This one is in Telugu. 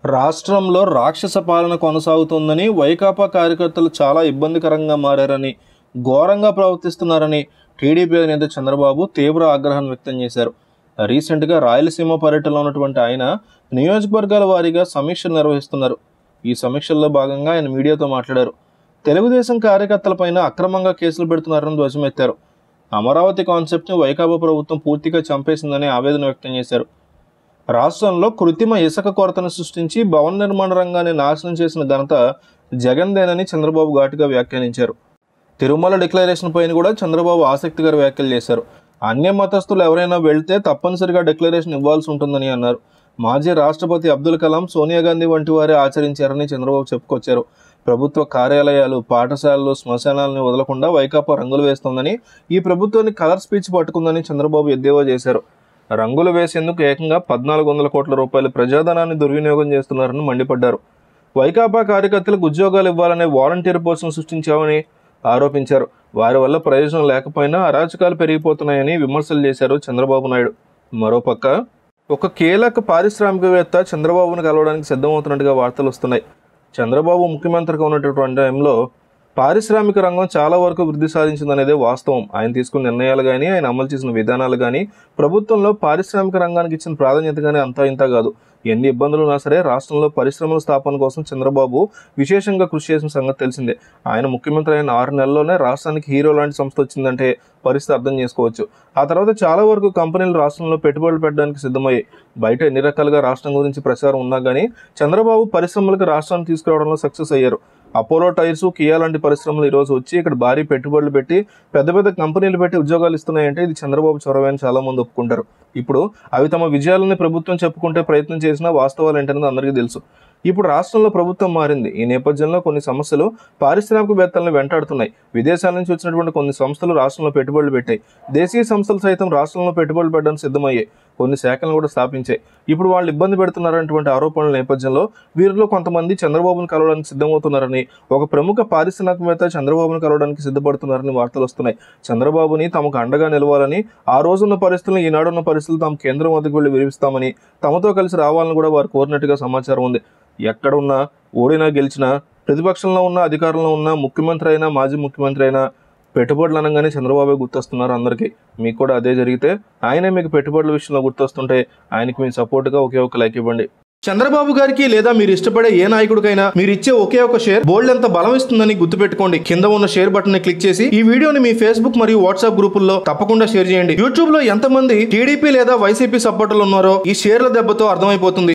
రాష్ట్రంలో రాక్షస పాలన కొనసాగుతోందని వైకాపా కార్యకర్తలు చాలా ఇబ్బందికరంగా మారారని ఘోరంగా ప్రవర్తిస్తున్నారని టీడీపీ నేత చంద్రబాబు తీవ్ర ఆగ్రహం వ్యక్తం చేశారు రీసెంట్గా రాయలసీమ పర్యటనలో ఉన్నటువంటి ఆయన నియోజకవర్గాల వారీగా సమీక్షలు నిర్వహిస్తున్నారు ఈ సమీక్షల్లో భాగంగా ఆయన మీడియాతో మాట్లాడారు తెలుగుదేశం కార్యకర్తలపైన అక్రమంగా కేసులు పెడుతున్నారని ధ్వజమెత్తారు అమరావతి కాన్సెప్ట్ని వైకాపా ప్రభుత్వం పూర్తిగా చంపేసిందని ఆవేదన వ్యక్తం చేశారు రాష్ట్రంలో కృత్రిమ ఇసుక కొరతను సృష్టించి భవన నిర్మాణ రంగాన్ని నాశనం చేసిన ఘనత జగన్దేనని చంద్రబాబు ఘాటుగా వ్యాఖ్యానించారు తిరుమల డిక్లరేషన్ పైన కూడా చంద్రబాబు ఆసక్తికర వ్యాఖ్యలు చేశారు అన్య మతస్థులు ఎవరైనా వెళ్తే తప్పనిసరిగా డిక్లరేషన్ ఇవ్వాల్సి ఉంటుందని అన్నారు మాజీ రాష్ట్రపతి అబ్దుల్ కలాం సోనియా గాంధీ వంటి వారే ఆచరించారని చంద్రబాబు చెప్పుకొచ్చారు ప్రభుత్వ కార్యాలయాలు పాఠశాలలు శ్మశానాలను వదలకుండా వైకాపా రంగులు వేస్తోందని ఈ ప్రభుత్వాన్ని కలర్ స్పీచ్ పట్టుకుందని చంద్రబాబు ఎద్దేవా చేశారు రంగులు వేసేందుకు ఏకంగా పద్నాలుగు వందల కోట్ల రూపాయల ప్రజాధనాన్ని దుర్వినియోగం చేస్తున్నారని మండిపడ్డారు వైకాపా కార్యకర్తలకు ఉద్యోగాలు ఇవ్వాలనే వాలంటీర్ పోస్టును సృష్టించామని ఆరోపించారు వారి వల్ల ప్రయోజనం లేకపోయినా అరాచకాలు పెరిగిపోతున్నాయని విమర్శలు చేశారు చంద్రబాబు నాయుడు మరోపక్క ఒక కీలక పారిశ్రామికవేత్త చంద్రబాబును కలవడానికి సిద్ధమవుతున్నట్టుగా వార్తలు వస్తున్నాయి చంద్రబాబు ముఖ్యమంత్రిగా ఉన్నటువంటి టైంలో పారిశ్రామిక రంగం చాలా వరకు వృద్ధి సాధించిందనేదే వాస్తవం ఆయన తీసుకున్న నిర్ణయాలు కానీ ఆయన అమలు చేసిన విధానాలు కానీ ప్రభుత్వంలో పారిశ్రామిక రంగానికి ఇచ్చిన ప్రాధాన్యత కానీ అంతా ఇంత కాదు ఎన్ని ఇబ్బందులు ఉన్నా సరే రాష్ట్రంలో పరిశ్రమల స్థాపన కోసం చంద్రబాబు విశేషంగా కృషి చేసిన సంగతి తెలిసిందే ఆయన ముఖ్యమంత్రి అయిన ఆరు నెలల్లోనే రాష్ట్రానికి హీరో లాంటి సంస్థ వచ్చిందంటే పరిస్థితి అర్థం చేసుకోవచ్చు ఆ తర్వాత చాలా వరకు కంపెనీలు రాష్ట్రంలో పెట్టుబడులు పెట్టడానికి సిద్ధమయ్యాయి బయట ఎన్ని రకాలుగా రాష్ట్రం గురించి ప్రచారం ఉన్నా కానీ చంద్రబాబు పరిశ్రమలకు రాష్ట్రాన్ని తీసుకురావడంలో సక్సెస్ అయ్యారు అపోలో టైర్స్ కియా లాంటి పరిశ్రమలు ఈరోజు వచ్చి ఇక్కడ భారీ పెట్టుబడులు పెట్టి పెద్ద పెద్ద కంపెనీలు పెట్టి ఉద్యోగాలు ఇస్తున్నాయంటే ఇది చంద్రబాబు చొరవ అని చాలా మంది ఒప్పుకుంటారు ఇప్పుడు అవి తమ విజయాలని ప్రభుత్వం చెప్పుకుంటే ప్రయత్నం చేసినా వాస్తవాలు ఏంటనేది అందరికీ తెలుసు ఇప్పుడు రాష్ట్రంలో ప్రభుత్వం మారింది ఈ నేపథ్యంలో కొన్ని సమస్యలు పారిశ్రామికవేత్తలను వెంటాడుతున్నాయి విదేశాల నుంచి వచ్చినటువంటి కొన్ని సంస్థలు రాష్ట్రంలో పెట్టుబడులు పెట్టాయి దేశీయ సంస్థలు సైతం రాష్ట్రంలో పెట్టుబడులు పెట్టడానికి సిద్ధమయ్యాయి కొన్ని శాఖలను కూడా స్థాపించాయి ఇప్పుడు వాళ్ళు ఇబ్బంది పెడుతున్నారనేటువంటి ఆరోపణల నేపథ్యంలో వీరిలో కొంతమంది చంద్రబాబును కలవడానికి సిద్ధమవుతున్నారని ఒక ప్రముఖ పారిశ్రామికవేత్త చంద్రబాబును కలవడానికి సిద్ధపడుతున్నారని వార్తలు వస్తున్నాయి చంద్రబాబుని తమకు అండగా నిలవాలని ఆ రోజున్న పరిస్థితులు ఈనాడున్న పరిస్థితులు తాము కేంద్రం వద్దకు వెళ్లి వివరిస్తామని తమతో కలిసి రావాలని కూడా వారు కోరినట్టుగా సమాచారం ఉంది ఎక్కడ ఉన్నా ఓడినా గెలిచినా ప్రతిపక్షంలో ఉన్న అధికారంలో ఉన్న ముఖ్యమంత్రి అయినా మాజీ ముఖ్యమంత్రి అయినా పెట్టుబడులు అనగానే చంద్రబాబే గుర్తొస్తున్నారు అందరికీ మీకు కూడా అదే జరిగితే ఆయనే మీకు పెట్టుబడుల విషయంలో గుర్తొస్తుంటే ఆయనకి మీ సపోర్ట్గా ఒకే ఒక లైక్ ఇవ్వండి చంద్రబాబు గారికి లేదా మీరు ఇష్టపడే ఏ నాయకుడికైనా మీరు ఇచ్చే ఒకే ఒక షేర్ బోల్డ్ ఎంత బలం ఇస్తుందని గుర్తుపెట్టుకోండి కింద ఉన్న షేర్ బటన్ ని క్లిక్ చేసి ఈ వీడియోని మీ ఫేస్బుక్ మరియు వాట్సాప్ గ్రూపుల్లో తప్పకుండా షేర్ చేయండి యూట్యూబ్ లో ఎంతమంది టీడీపీ లేదా వైసీపీ సపోర్టర్లు ఉన్నారో ఈ షేర్ల దెబ్బతో అర్థమైపోతుంది